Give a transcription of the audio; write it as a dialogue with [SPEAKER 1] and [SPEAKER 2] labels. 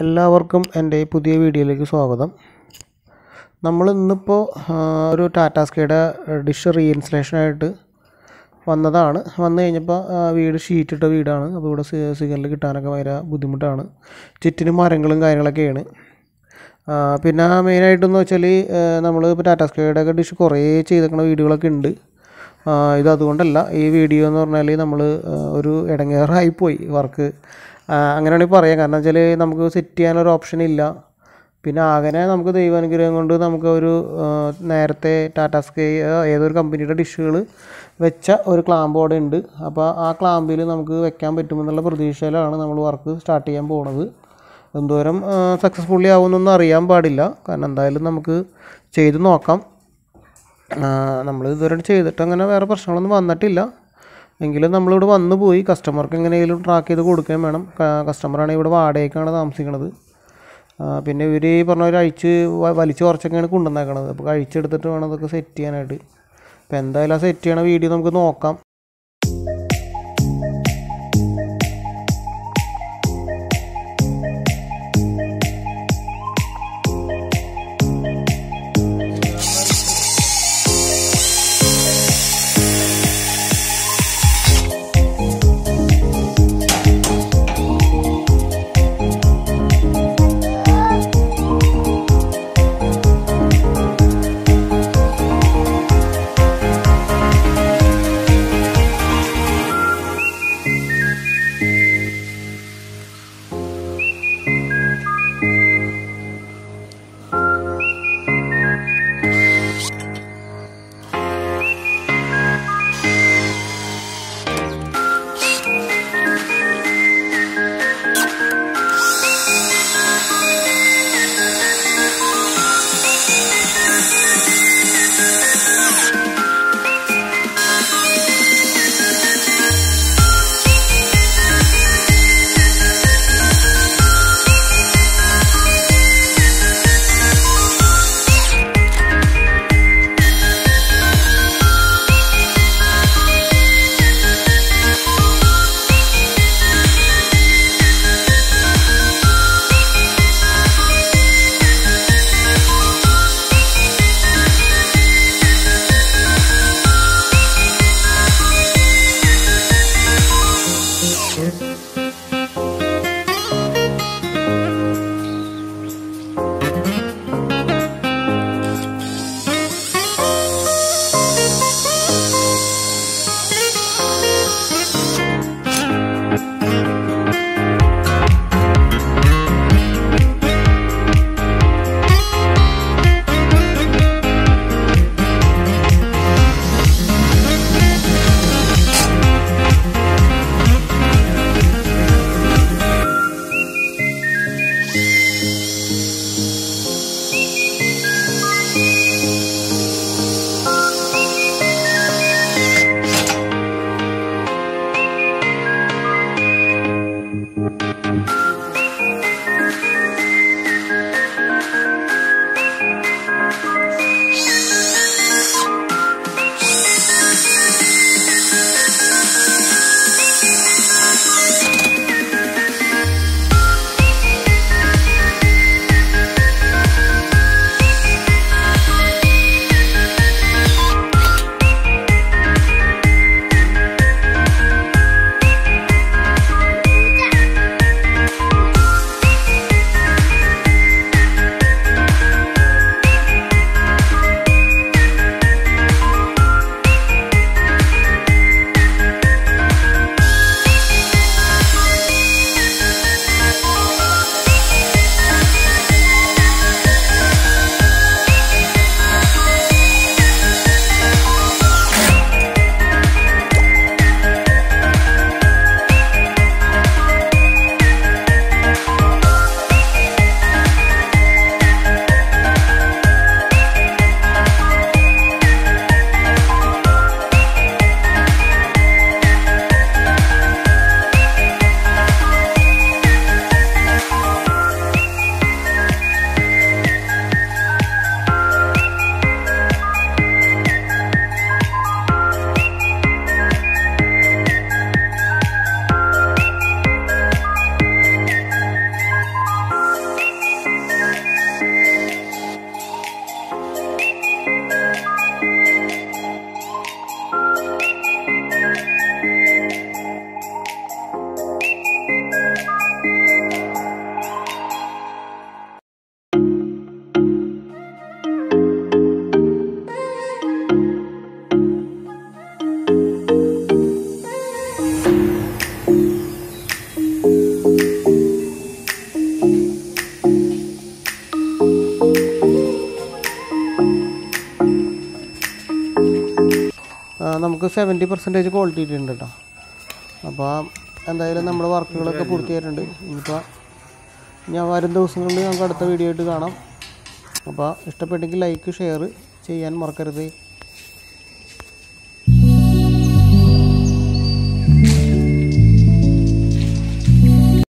[SPEAKER 1] എല്ലാവർക്കും എൻ്റെ ഈ പുതിയ വീഡിയോയിലേക്ക് സ്വാഗതം നമ്മൾ ഇന്നിപ്പോൾ ഒരു ടാറ്റാ സ്കൈയുടെ ഡിഷ് റീഇൻസ്റ്റലേഷനായിട്ട് വന്നതാണ് വന്നു കഴിഞ്ഞപ്പോൾ ആ, വീട് ഷീറ്റിട്ട വീടാണ് അപ്പോൾ ഇവിടെ സി- സിഗ്നൽ കിട്ടാനൊക്കെ ഭയങ്കര ബുദ്ധിമുട്ടാണ് ചുറ്റിനും മരങ്ങളും കാര്യങ്ങളൊക്കെയാണ് ആ, പിന്നെ മെയിനായിട്ടെന്ന് വെച്ചാൽ നമ്മൾ ഇപ്പോൾ ടാറ്റാ സ്കൈയുടെ ഒക്കെ ഡിഷ് കുറേ ചെയ്തേക്കുന്ന വീഡിയോകളൊക്കെ ഉണ്ട് ആ, ഇത് അതുകൊണ്ടല്ല ഈ വീഡിയോ എന്ന് പറഞ്ഞാൽ നമ്മൾ ഒരു ഇടങ്ങേറായിപ്പോയി വർക്ക് അങ്ങനെയാണെങ്കിൽ പറയാം കാരണം വെച്ചാൽ നമുക്ക് സെറ്റ് ചെയ്യാനൊരു ഓപ്ഷൻ ഇല്ല പിന്നെ ആകനെ നമുക്ക് ദൈവാനുഗ്രഹം കൊണ്ട് നമുക്ക് ഒരു ആ, നേരത്തെ ടാറ്റാ സ്കൈ ആ, ഏതൊരു കമ്പനിയുടെ ഡിഷുകൾ വെച്ച ഒരു ക്ലാമ്പ് അവിടെ ഉണ്ട് അപ്പോൾ ആ ക്ലാമ്പിൽ നമുക്ക് വെക്കാൻ പറ്റുമെന്നുള്ള പ്രതീക്ഷയിലാണ് നമ്മൾ വർക്ക് സ്റ്റാർട്ട് ചെയ്യാൻ പോണത് എന്തോരം സക്സസ്ഫുള്ളി ആവുമെന്നൊന്നും അറിയാൻ പാടില്ല കാരണം എന്തായാലും നമുക്ക് ചെയ്ത് നോക്കാം നമ്മൾ ഇതുവരെ ചെയ്തിട്ട് അങ്ങനെ വേറെ പ്രശ്നങ്ങളൊന്നും വന്നിട്ടില്ല എങ്കിലും നമ്മളിവിടെ വന്നു പോയി കസ്റ്റമർക്ക് എങ്ങനെയെങ്കിലും ട്രാക്ക് ചെയ്ത് കൊടുക്കുകയും വേണം കസ്റ്റമറാണെങ്കിൽ ഇവിടെ വാടകയ്ക്കാണ് താമസിക്കുന്നത് ആ, പിന്നെ ഇവർ ഈ പറഞ്ഞ പോലെ അഴിച്ച് വ- വലിച്ച് കുറച്ചൊക്കെയാണ് കൊണ്ടുവന്നേക്കണത് അപ്പോൾ കഴിച്ചെടുത്തിട്ട് വേണം അതൊക്കെ സെറ്റ് ചെയ്യാനായിട്ട് അപ്പോൾ എന്തായാലും ആ സെറ്റ് ചെയ്യണ വീഡിയോ നമുക്ക് നോക്കാം നമുക്ക് സെവൻറ്റി പെർസെൻറ്റേജ് ക്വാളിറ്റി ഇട്ടുണ്ട് കേട്ടോ അപ്പോൾ എന്തായാലും നമ്മുടെ വർക്കുകളൊക്കെ പൂർത്തിയായിട്ടുണ്ട് ഇനിയിപ്പോൾ ഞാൻ വരും ദിവസങ്ങളിൽ നമുക്ക് അടുത്ത വീഡിയോ ആയിട്ട് കാണാം അപ്പോൾ ഇഷ്ടപ്പെട്ടെങ്കിൽ ലൈക്ക് ഷെയർ ചെയ്യാൻ മറക്കരുത്